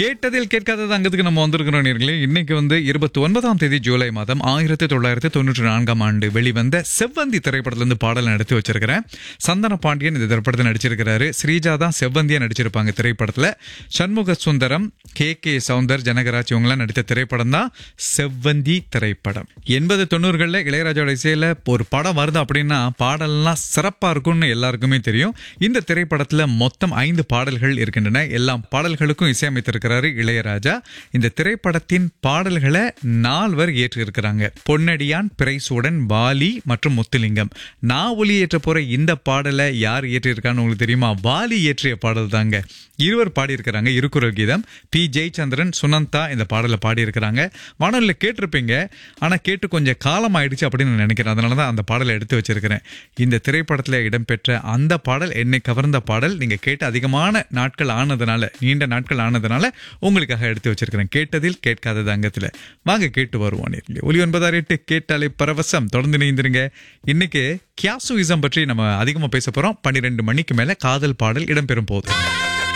கேட்டதில் கேட்காதது அங்கத்துக்கு நம்ம வந்திருக்கிறோம் நேர்களே இன்னைக்கு வந்து இருபத்தி ஒன்பதாம் தேதி ஜூலை மாதம் ஆயிரத்தி தொள்ளாயிரத்தி தொண்ணூற்றி நான்காம் ஆண்டு வெளிவந்த செவ்வந்தி திரைப்படத்திலிருந்து பாடல் எடுத்து வச்சிருக்கிறேன் சந்தன பாண்டியன் இந்த திரைப்படத்தில் நடிச்சிருக்கிறாரு ஸ்ரீஜா தான் செவ்வந்தியா நடிச்சிருப்பாங்க திரைப்படத்துல சண்முக சுந்தரம் கே கே சவுந்தர் ஜனகராஜ் இவங்கெல்லாம் நடித்த திரைப்படம் தான் செவ்வந்தி திரைப்படம் எண்பது தொண்ணூறுகளில் இளையராஜாவோட இசையில ஒரு படம் வருது அப்படின்னா பாடல்லாம் சிறப்பா இருக்கும்னு எல்லாருக்குமே தெரியும் இந்த திரைப்படத்துல மொத்தம் ஐந்து பாடல்கள் இருக்கின்றன எல்லா பாடல்களுக்கும் இசையமைத்திருக்கிறாரு இளையராஜா இந்த திரைப்படத்தின் பாடல்களை நால்வர் ஏற்றிருக்கிறாங்க பொன்னடியான் பிரைசூடன் வாலி மற்றும் முத்துலிங்கம் நான் ஒலி ஏற்ற போற இந்த பாடலை யார் ஏற்றிருக்கான்னு உங்களுக்கு தெரியுமா வாலி ஏற்றிய பாடல் தாங்க இருவர் பாடியிருக்கிறாங்க இருக்குறள் கீதம் பி ஜெயச்சந்திரன் சுனந்தா இந்த பாடலை பாடியிருக்கிறாங்க வானொலியில் கேட்டிருப்பீங்க ஆனா கேட்டு கொஞ்சம் காலம் ஆயிடுச்சு அப்படின்னு நான் நினைக்கிறேன் அதனால தான் அந்த பாடலை எடுத்து வச்சிருக்கிறேன் இந்த திரைப்படத்தில் இடம்பெற்ற அந்த பாடல் என்னை கவர்ந்த பாடல் நீங்க கேட்டு அதிகமான நாட்கள் ஆனதுனால நீண்ட நாட்கள் ஆனதுனால உங்களுக்காக எடுத்து வச்சிருக்கிறேன் கேட்டதில் கேட்காதது அங்கத்துல வாங்க கேட்டு வருவோம் நேர்களே. ஒலி ஒன்பதாறு எட்டு கேட்டாலே பரவசம் தொடர்ந்து இணைந்திருங்க இன்னைக்கு கியாசுவிசம் பற்றி நம்ம அதிகமா பேச போறோம் பன்னிரெண்டு மணிக்கு மேல காதல் பாடல் இடம்பெறும் போது